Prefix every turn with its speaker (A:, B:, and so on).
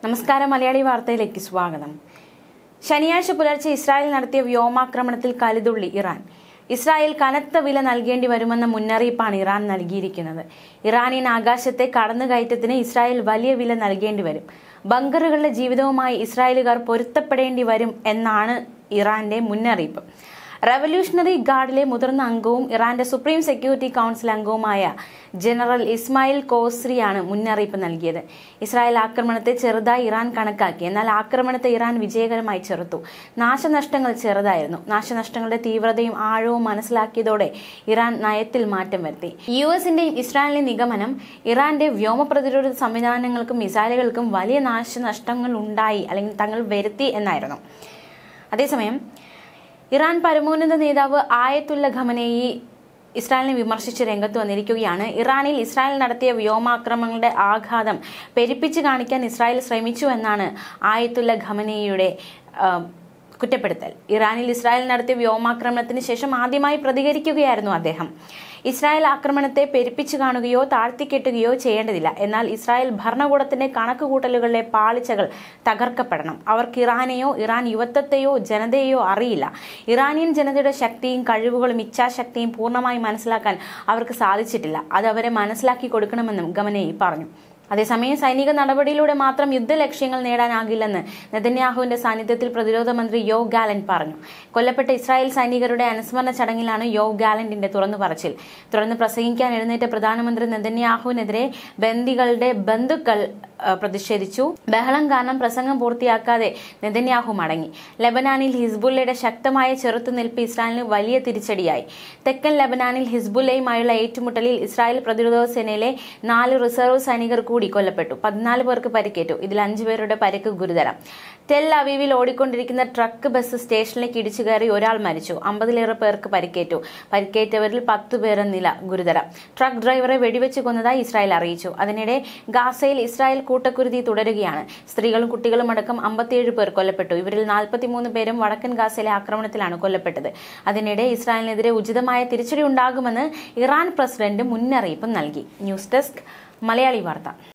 A: നമസ്കാരം മലയാളി വാർത്തയിലേക്ക് സ്വാഗതം ശനിയാഴ്ച പുലർച്ചെ ഇസ്രായേൽ നടത്തിയ വ്യോമാക്രമണത്തിൽ കലിതുള്ളി ഇറാൻ ഇസ്രായേൽ കനത്ത വില നൽകേണ്ടി വരുമെന്ന മുന്നറിയിപ്പാണ് ഇറാൻ നൽകിയിരിക്കുന്നത് ഇറാനിയൻ ആകാശത്തെ കടന്നുകയറ്റത്തിന് ഇസ്രായേൽ വലിയ വില നൽകേണ്ടി വരും ബങ്കറുകളുടെ ജീവിതവുമായി ഇസ്രായേലുകാർ പൊരുത്തപ്പെടേണ്ടി വരും എന്നാണ് ഇറാന്റെ മുന്നറിയിപ്പ് റവല്യൂഷണറി ഗാർഡിലെ മുതിർന്ന അംഗവും ഇറാന്റെ സുപ്രീം സെക്യൂരിറ്റി കൗൺസിൽ അംഗവുമായ ജനറൽ ഇസ്മായിൽ കോസ്രിയാണ് മുന്നറിയിപ്പ് നൽകിയത് ഇസ്രായേൽ ആക്രമണത്തെ ചെറുതായി ഇറാൻ കണക്കാക്കി എന്നാൽ ആക്രമണത്തെ ഇറാൻ വിജയകരമായി ചെറുത്തു നാശനഷ്ടങ്ങൾ ചെറുതായിരുന്നു നാശനഷ്ടങ്ങളുടെ തീവ്രതയും ആഴവും മനസ്സിലാക്കിയതോടെ ഇറാൻ നയത്തിൽ മാറ്റം വരുത്തി യു എസിന്റെയും ഇസ്രായേലിന്റെ നിഗമനം ഇറാന്റെ വ്യോമ പ്രതിരോധ സംവിധാനങ്ങൾക്കും മിസൈലുകൾക്കും വലിയ നാശനഷ്ടങ്ങൾ ഉണ്ടായി അല്ലെങ്കിൽ തങ്ങൾ വരുത്തി എന്നായിരുന്നു അതേസമയം ഇറാൻ പരമോന്നത നേതാവ് ആയത്തുല്ല ഖമനേയി ഇസ്രായേലിനെ വിമർശിച്ച് രംഗത്ത് വന്നിരിക്കുകയാണ് ഇറാനിൽ ഇസ്രായേൽ നടത്തിയ വ്യോമാക്രമണങ്ങളുടെ ആഘാതം പെരുപ്പിച്ച് കാണിക്കാൻ ഇസ്രായേൽ ശ്രമിച്ചു എന്നാണ് ആയത്തുല്ല ഖമനേയുടെ കുറ്റപ്പെടുത്തൽ ഇറാനിൽ ഇസ്രായേൽ നടത്തിയ വ്യോമാക്രമണത്തിന് ശേഷം ആദ്യമായി പ്രതികരിക്കുകയായിരുന്നു അദ്ദേഹം ഇസ്രായേൽ ആക്രമണത്തെ പെരുപ്പിച്ചു കാണുകയോ താഴ്ത്തിക്കെട്ടുകയോ ചെയ്യേണ്ടതില്ല എന്നാൽ ഇസ്രായേൽ ഭരണകൂടത്തിന്റെ കണക്കുകൂട്ടലുകളിലെ പാളിച്ചകൾ തകർക്കപ്പെടണം അവർക്ക് ഇറാനെയോ ഇറാൻ യുവത്വത്തെയോ ജനതയെയോ അറിയില്ല ഇറാനിയൻ ജനതയുടെ ശക്തിയും കഴിവുകളും ഇച്ഛാശക്തിയും പൂർണ്ണമായി മനസ്സിലാക്കാൻ അവർക്ക് സാധിച്ചിട്ടില്ല അത് അവരെ മനസ്സിലാക്കി കൊടുക്കണമെന്നും ഗമനേയി പറഞ്ഞു അതേസമയം സൈനിക നടപടിയിലൂടെ മാത്രം യുദ്ധലക്ഷ്യങ്ങൾ നേടാനാകില്ലെന്ന് നെതന്യാഹുവിന്റെ സാന്നിധ്യത്തിൽ പ്രതിരോധ മന്ത്രി യോ ഗാലന്റ് പറഞ്ഞു കൊല്ലപ്പെട്ട ഇസ്രായേൽ സൈനികരുടെ അനുസ്മരണ ചടങ്ങിലാണ് യോ ഗാലന്റിന്റെ തുറന്നു പറച്ചിൽ തുടർന്ന് പ്രസംഗിക്കാൻ എഴുന്നേറ്റ പ്രധാനമന്ത്രി നെതന്യാഹുവിനെതിരെ ബന്ദികളുടെ ബന്ധുക്കൾ പ്രതിഷേധിച്ചു ബഹളം കാരണം പ്രസംഗം പൂർത്തിയാക്കാതെ നെതന്യാഹു മടങ്ങി ലബനാനിൽ ഹിസ്ബുല്ലയുടെ ശക്തമായ ചെറുത്തുനിൽപ്പ് ഇസ്രായേലിന് വലിയ തിരിച്ചടിയായി തെക്കൻ ലബനാനിൽ ഹിസ്ബുല്ലയുമായുള്ള ഏറ്റുമുട്ടലിൽ ഇസ്രായേൽ പ്രതിരോധ സേനയിലെ നാല് റിസർവ് സൈനികർ കൂടി കൊല്ലപ്പെട്ടു പതിനാല് പേർക്ക് പരിക്കേറ്റു ഇതിൽ അഞ്ചുപേരുടെ പരിക്ക് ഗുരുതരം ടെൽ അവീവിൽ ഓടിക്കൊണ്ടിരിക്കുന്ന ട്രക്ക് ബസ് സ്റ്റേഷനിലേക്ക് ഇടിച്ചു കയറി ഒരാൾ മരിച്ചു അമ്പതിലേറെ പേർക്ക് പരിക്കേറ്റു പരിക്കേറ്റവരിൽ പത്തു പേരെ നില ഗുരുതരം ട്രക്ക് ഡ്രൈവറെ വെടിവെച്ച് കൊന്നതായി ഇസ്രായേൽ അറിയിച്ചു അതിനിടെ ഗാസയിൽ ഇസ്രായേൽ കൂട്ടക്കുരുതി തുടരുകയാണ് സ്ത്രീകളും കുട്ടികളും അടക്കം അമ്പത്തിയേഴ് പേർ കൊല്ലപ്പെട്ടു ഇവരിൽ നാൽപ്പത്തിമൂന്ന് പേരും വടക്കൻ ഗാസയിലെ ആക്രമണത്തിലാണ് കൊല്ലപ്പെട്ടത് അതിനിടെ ഇസ്രായേലിനെതിരെ ഉചിതമായ തിരിച്ചടി ഉണ്ടാകുമെന്ന് ഇറാൻ പ്രസിഡന്റ് മുന്നറിയിപ്പ് നൽകി ന്യൂസ് ഡെസ്ക് മലയാളി വാർത്ത